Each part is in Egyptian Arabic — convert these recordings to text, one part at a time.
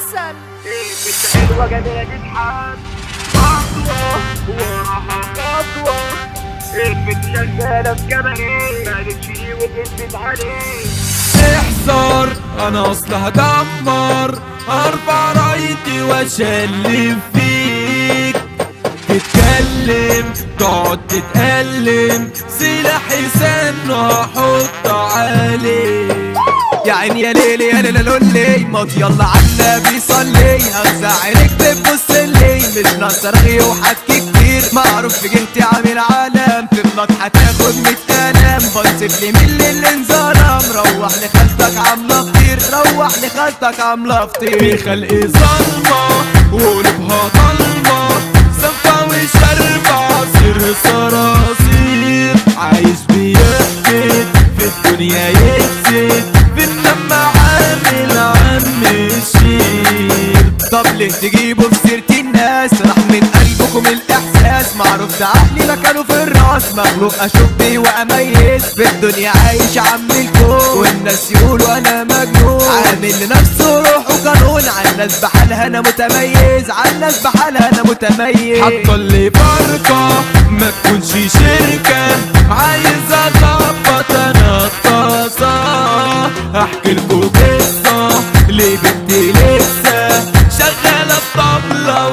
حسن بنت حلوة جميلة تضحك خطوة وراها خطوة البنت شغالة في كباريه قالت شي وكذبت عليه احذر انا اصل هدمر ارفع رايتي واشلف فيك تتكلم تقعد تتألم سلاحي سن هحط عليك يا عيني يا ليلي يا ليلي لولي موت يلا عالنبي صلي هغزى عينك بتبص لي مش ناقصة رغي وحكي كتير معروف في جهتي عامل علام تغلط هتاخد ميت كلام بنسيب لي من اللي انظلم روح لخالتك عاملة فطير روح لخالتك عاملة في فطير خلقي ظلمة وقلوبها ضلمة سفة وشرب عصير صراصير عايش بيحكي في الدنيا يكسد في النم عامل عم الشير طب ليه تجيبوا في سيرة الناس راح من قلبكم الإحساس معروف ده عقلي مكانه في الراس مخلوق أشوف بيه وأميز في الدنيا عايش عم الكون والناس يقولوا أنا مجنون عامل لنفسه روح وقانون على الناس بحالها أنا متميز على الناس بحالها أنا متميز حاطة اللي فرقة ما تكونش شركة عايز اظبط انا الطاسة احكي لكم قصة لبنتي لسه شغالة بطبلة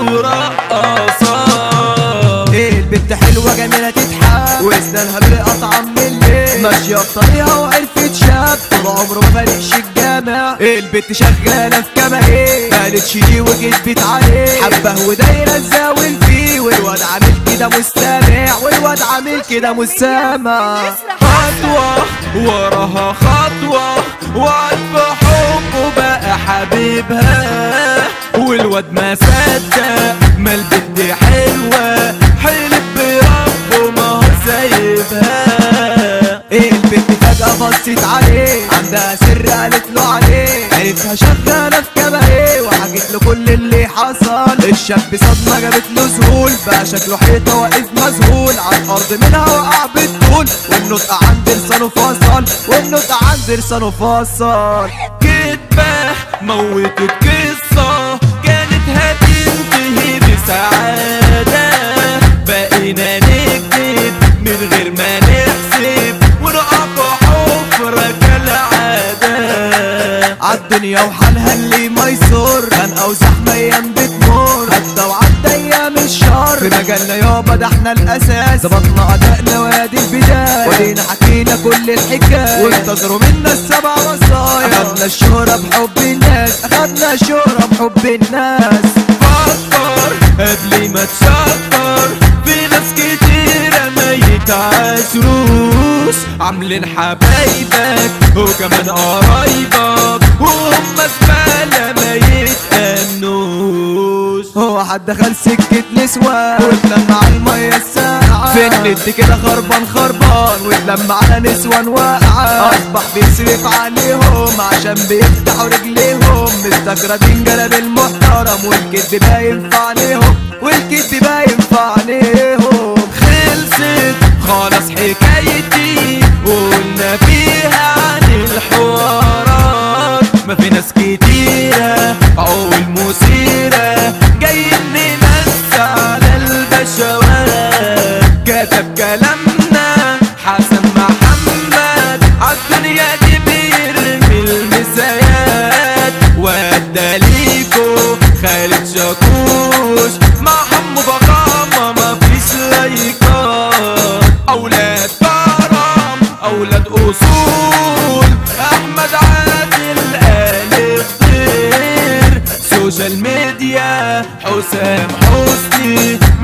ورقصة ايه البنت حلوة جميلة تضحك واسنانها بالقطعة من الليل ماشية بطريقها وعرفت شاب طول عمره ما فارقش الجامع ايه البنت شغالة في كباريه قالت دي وكدبت عليه حبه ودايرة الزاول فيه والواد عامل كده مستمع والواد عامل كده مستمع يسرح خطوة وراها خطوة وعارفة حبه بقى حبيبها والواد ما صدق ما البنت حلوة حلف بربه ما هو سايبها ايه البنت فجأة بصت عليه عندها سر قالت له عليه عرفتها شغالة في كباريه وحكت له كل اللي حصل الشاب صدمة جابت له ذهول بقى شكله حيطة واقف مذهول على الأرض منها وقع بالطول والنطق عند لسانه فصل والنطق عند لسانه فصل كدبة موتت قصة كانت هتنتهي بسعادة بقينا نكتب من غير ما نحسب ونقع في حفرة كالعادة عالدنيا وحالها اللي ميسور كان او زحمة ايام بتمر حتى وعدى ايام الشر في مجالنا يابا ده احنا الاساس ظبطنا ادائنا وادي البداية ودينا حكينا كل الحكاية وانتظروا منا السبع وصايا اخدنا الشهرة بحب الناس اخدنا الشهرة بحب الناس فكر قبل ما تشكر في ناس كتيرة ما يتعاشروش عاملين حبايبك وكمان قرايبك وهم زبالة ما يتأمنوش هو حد دخل سكة نسوان واتلم على المية الساقعة في الند كده خربان خربان واتلم على نسوان واقعة أصبح بيصرف عليهم عشان بيفتحوا رجليهم مستغربين جلب المحترم والكذب باين في عينيهم والكذب باين في عينيهم خلصت خلاص حكايتي وقلنا فيها عن الحوارات ما في ناس كتيرة عقول مثيرة جايين نمس على البشوات كتب كلامنا حسن محمد عالدنيا دي بيرمي المسايات وادى ليكو خالد شاكوش مع حمو فخامة مفيش لايكات أولاد كرم أولاد أصول أحمد عادل آل خير سوشيال ميديا حسام حسني